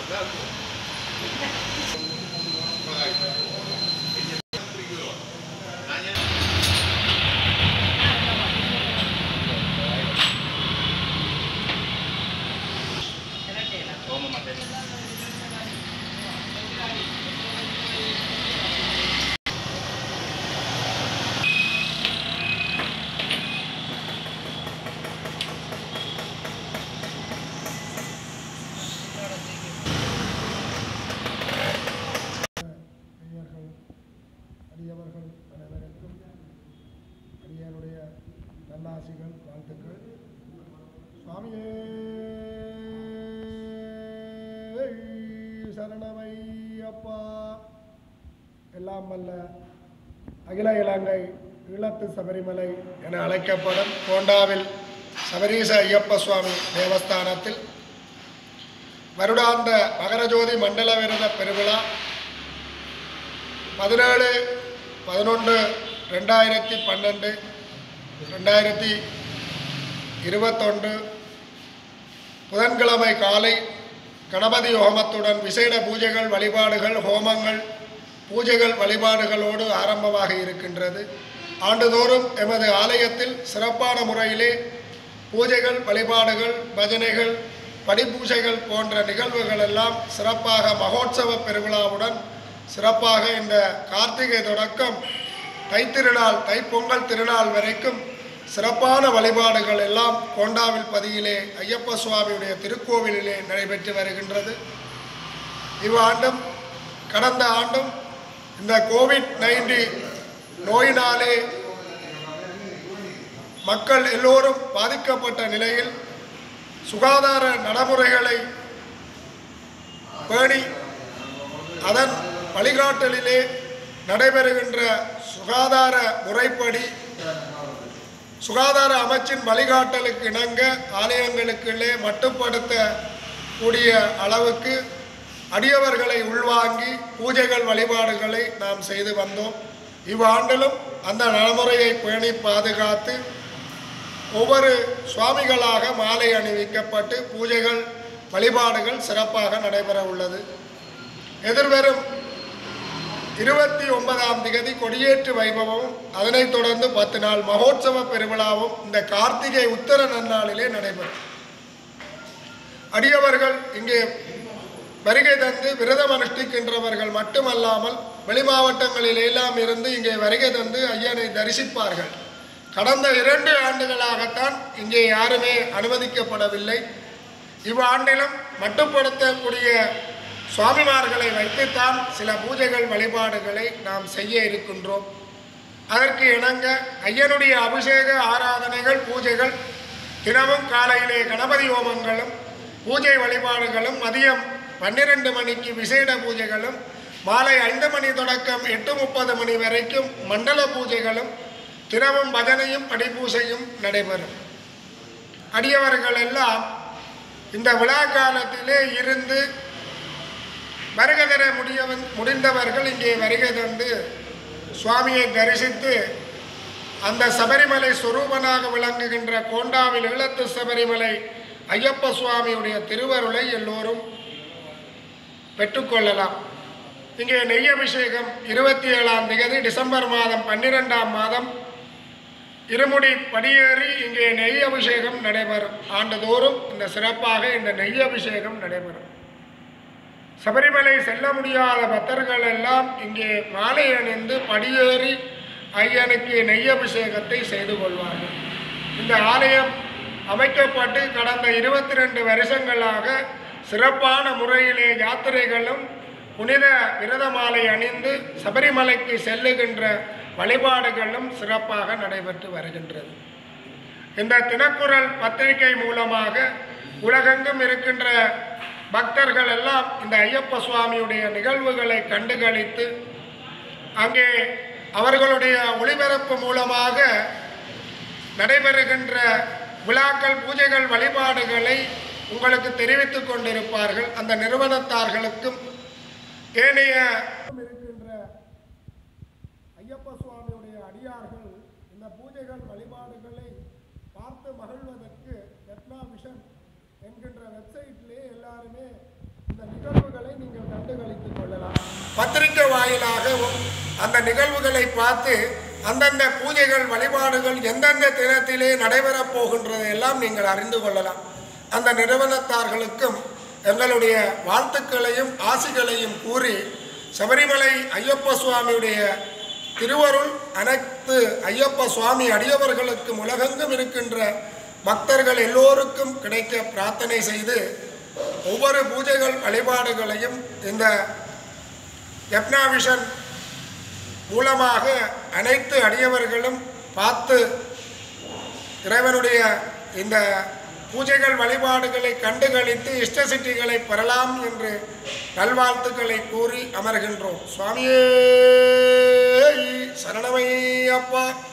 ஐயர்கள் அடியவர்கள் அனைவருக்கும் அடியனுடைய நல்லாசிகள் வாழ்த்துக்கள் சுவாமியே சரணமையப்பா எல்லாம் வல்ல அகில இலங்கை ஈழத்து சபரிமலை என அழைக்கப்படும் கோண்டாவில் சபரீச ஐயப்ப சுவாமி தேவஸ்தானத்தில் வருடாந்த மகரஜோதி மண்டல விரத பெருவிழா பதினேழு பதினொன்று ரெண்டாயிரத்தி பன்னெண்டு ரெண்டாயிரத்தி இருபத்தொன்று புதன்கிழமை காலை கணபதி ஹோமத்துடன் விசேட பூஜைகள் வழிபாடுகள் ஹோமங்கள் பூஜைகள் வழிபாடுகளோடு ஆரம்பமாக இருக்கின்றது ஆண்டுதோறும் எமது ஆலயத்தில் சிறப்பான முறையிலே பூஜைகள் வழிபாடுகள் பஜனைகள் படிப்பூஜைகள் போன்ற நிகழ்வுகள் எல்லாம் சிறப்பாக மகோத்சவ பெருவிழாவுடன் சிறப்பாக இந்த கார்த்திகை தொடக்கம் தைத்திருநாள் தைப்பொங்கல் திருநாள் வரைக்கும் சிறப்பான வழிபாடுகள் எல்லாம் கோண்டாவில் பதியிலே ஐயப்ப சுவாமியுடைய திருக்கோவிலிலே நடைபெற்று வருகின்றது இவ்வாண்டும் கடந்த ஆண்டும் இந்த கோவிட் நைன்டீன் நோயினாலே மக்கள் எல்லோரும் பாதிக்கப்பட்ட நிலையில் சுகாதார நடைமுறைகளை பேணி அதன் வழிகாட்டலிலே நடைபெறுகின்ற சுகாதார முறைப்படி சுகாதார அமைச்சின் வழிகாட்டலுக்கு இணங்க ஆலயங்களுக்குள்ளே மட்டுப்படுத்த கூடிய அளவுக்கு அடியவர்களை உள்வாங்கி பூஜைகள் வழிபாடுகளை நாம் செய்து வந்தோம் இவ்வாண்டிலும் அந்த நடைமுறையை பேணி பாதுகாத்து ஒவ்வொரு சுவாமிகளாக மாலை அணிவிக்கப்பட்டு பூஜைகள் வழிபாடுகள் சிறப்பாக நடைபெற உள்ளது எதிர்வரும் இருபத்தி ஒன்பதாம் திகதி கொடியேற்று வைபவமும் அதனைத் தொடர்ந்து பத்து நாள் மகோத்சவ பெருவிழாவும் இந்த கார்த்திகை உத்தர நன்னாளிலே நடைபெறும் அடியவர்கள் இங்கே வருகை தந்து விரதம் அனுஷ்டிக்கின்றவர்கள் மட்டுமல்லாமல் வெளி மாவட்டங்களில் எல்லாம் இருந்து இங்கே வருகை தந்து ஐயனை தரிசிப்பார்கள் கடந்த இரண்டு ஆண்டுகளாகத்தான் இங்கே யாருமே அனுமதிக்கப்படவில்லை இவ்வாண்டிலும் மட்டுப்படுத்தக்கூடிய சுவாமிமார்களை வைத்துத்தான் சில பூஜைகள் வழிபாடுகளை நாம் செய்ய இருக்கின்றோம் அதற்கு இணங்க ஐயனுடைய அபிஷேக ஆராதனைகள் பூஜைகள் தினமும் காலையிலே கணபதி ஹோமங்களும் பூஜை வழிபாடுகளும் மதியம் பன்னிரண்டு மணிக்கு விசேட பூஜைகளும் மாலை ஐந்து மணி தொடக்கம் எட்டு முப்பது மணி வரைக்கும் மண்டல பூஜைகளும் தினமும் பஜனையும் படிப்பூசையும் நடைபெறும் அடியவர்கள் எல்லாம் இந்த விழா காலத்திலே இருந்து வருகை தர முடிய முடிந்தவர்கள் இங்கே வருகை தந்து சுவாமியை தரிசித்து அந்த சபரிமலை சொரூபனாக விளங்குகின்ற கோண்டாவில் ஈழத்து சபரிமலை ஐயப்ப சுவாமியுடைய திருவருளை எல்லோரும் பெற்றுக்கொள்ளலாம் இங்கே நெய் அபிஷேகம் இருபத்தி ஏழாம் தேதி டிசம்பர் மாதம் பன்னிரெண்டாம் மாதம் இருமுடி படியேறி இங்கே நெய் அபிஷேகம் நடைபெறும் ஆண்டுதோறும் இந்த சிறப்பாக இந்த நெய் அபிஷேகம் நடைபெறும் சபரிமலை செல்ல முடியாத பக்தர்கள் எல்லாம் இங்கே மாலை அணிந்து படியேறி ஐயனுக்கு நெய் அபிஷேகத்தை செய்து கொள்வார்கள் இந்த ஆலயம் அமைக்கப்பட்டு கடந்த இருபத்தி ரெண்டு வருஷங்களாக சிறப்பான முறையிலே யாத்திரைகளும் புனித விரத மாலை அணிந்து சபரிமலைக்கு செல்லுகின்ற வழிபாடுகளும் சிறப்பாக நடைபெற்று வருகின்றது இந்த தினக்குரல் பத்திரிகை மூலமாக உலகெங்கும் இருக்கின்ற பக்தர்கள் எல்லாம் இந்த ஐயப்ப சுவாமியுடைய நிகழ்வுகளை கண்டுகளித்து அங்கே அவர்களுடைய ஒளிபரப்பு மூலமாக நடைபெறுகின்ற விழாக்கள் பூஜைகள் வழிபாடுகளை உங்களுக்கு தெரிவித்துக் கொண்டிருப்பார்கள் அந்த நிறுவனத்தார்களுக்கும் ஏனைய இருக்கின்ற ஐயப்ப சுவாமியுடைய அடியார்கள் இந்த பூஜைகள் வழிபாடுகளை பார்த்து மகிழ்வதற்கு ரத்னா விஷன் என்கின்ற வெப்சைட்லேயே எல்லாருமே இந்த நிகழ்வு பத்திரிக்கை வாயிலாகவும் அந்த நிகழ்வுகளை பார்த்து அந்தந்த பூஜைகள் வழிபாடுகள் எந்தெந்த தினத்திலே நடைபெறப் போகின்றது எல்லாம் நீங்கள் அறிந்து கொள்ளலாம் அந்த நிறுவனத்தார்களுக்கும் எங்களுடைய வாழ்த்துக்களையும் ஆசிகளையும் கூறி சபரிமலை ஐயப்ப சுவாமியுடைய திருவருள் அனைத்து ஐயப்ப சுவாமி அடியவர்களுக்கும் உலகெங்கும் இருக்கின்ற பக்தர்கள் எல்லோருக்கும் கிடைக்க பிரார்த்தனை செய்து ஒவ்வொரு பூஜைகள் வழிபாடுகளையும் இந்த யப்னாவிஷன் மூலமாக அனைத்து அடியவர்களும் பார்த்து இறைவனுடைய இந்த பூஜைகள் வழிபாடுகளை கண்டுகளித்து இஷ்ட சித்திகளை பெறலாம் என்று நல்வாழ்த்துக்களை கூறி அமர்கின்றோம் சுவாமியே சரணமையப்பா